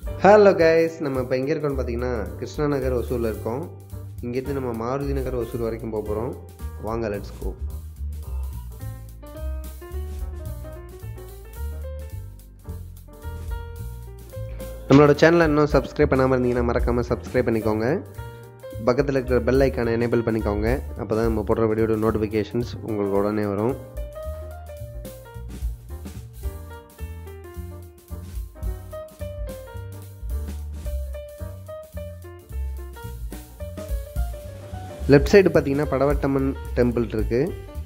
hello guys நம்ம இப்போ எங்கே இருக்கோம்னு பார்த்தீங்கன்னா கிருஷ்ணா நகர் ஒசூரில் இருக்கோம் இங்கேருந்து நம்ம மாருதி நகர் ஒசூர் வரைக்கும் போக போகிறோம் வாங்க லெட்ஸ் கோ நம்மளோட சேனலை இன்னும் சப்ஸ்கிரைப் பண்ணாமல் இருந்தீங்கன்னா மறக்காமல் சப்ஸ்கிரைப் பண்ணிக்கோங்க பக்கத்தில் இருக்கிற பெல் ஐக்கானை எனேபிள் பண்ணிக்கோங்க அப்போ தான் நம்ம போடுற வீடியோட நோட்டிஃபிகேஷன்ஸ் உங்களுக்கு உடனே வரும் லெஃப்ட் சைடு பார்த்தீங்கன்னா படவட்டம்மன் டெம்பிள் இருக்குது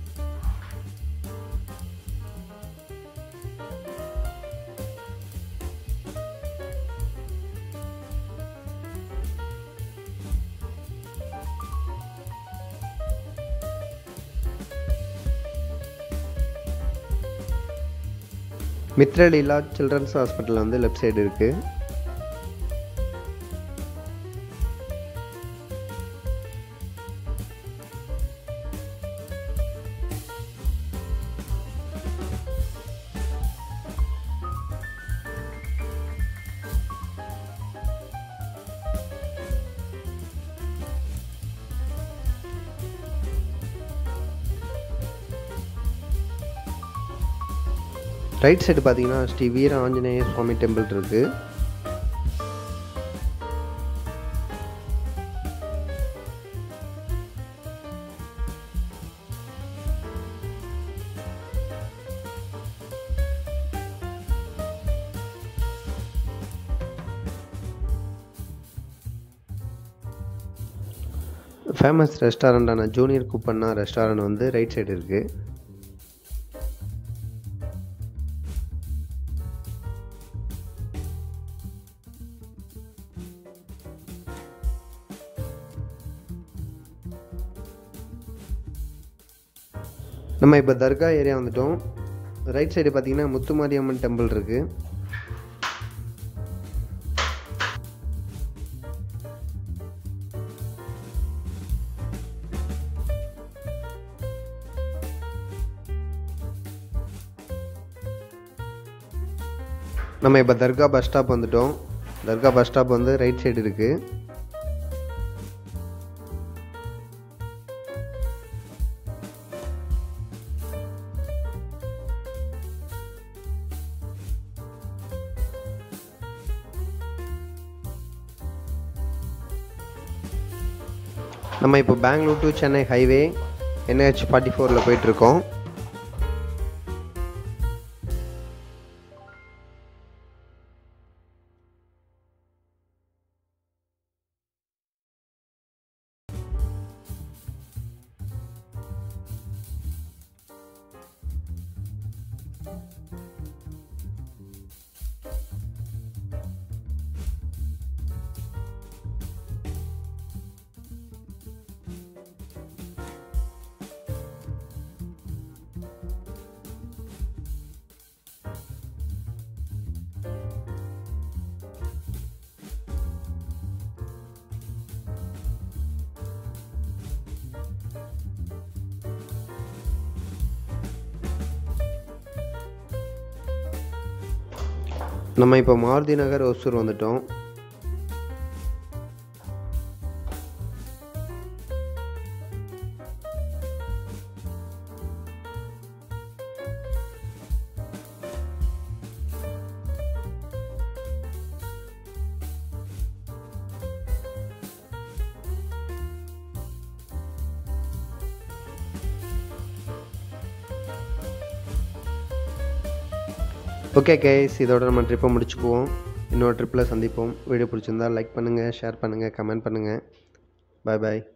மித்ரலீலா சில்ட்ரன்ஸ் ஹாஸ்பிட்டல் வந்து லெஃப்ட் சைடு இருக்குது ரைட் சைடு பார்த்தீங்கன்னா ஸ்ரீ வீர ஆஞ்சநேய சுவாமி டெம்பிள் இருக்குது ஃபேமஸ் ரெஸ்டாரண்டான ஜூனியர் குப்பண்ணா ரெஸ்டாரண்ட் வந்து ரைட் சைடு இருக்குது நம்ம இப்போ தர்கா ஏரியா வந்துட்டோம் ரைட் சைடு பார்த்தீங்கன்னா முத்துமாரியம்மன் டெம்பிள் இருக்குது நம்ம இப்போ தர்கா பஸ் ஸ்டாப் வந்துட்டோம் தர்கா பஸ் ஸ்டாப் வந்து ரைட் சைடு இருக்குது நம்ம இப்போ Bangalore to Chennai highway NH forty ஃபோரில் போயிட்டுருக்கோம் நம்ம இப்போ மாருதி நகர் ஒசூர் வந்துட்டோம் ஓகே கேஸ் இதோட நம்ம ட்ரிப்பை முடிச்சுக்குவோம் இன்னொரு ட்ரிப்பில் சந்திப்போம் வீடியோ பிடிச்சிருந்தா லைக் பண்ணுங்கள் ஷேர் பண்ணுங்கள் கமெண்ட் பண்ணுங்கள் பாய் பாய்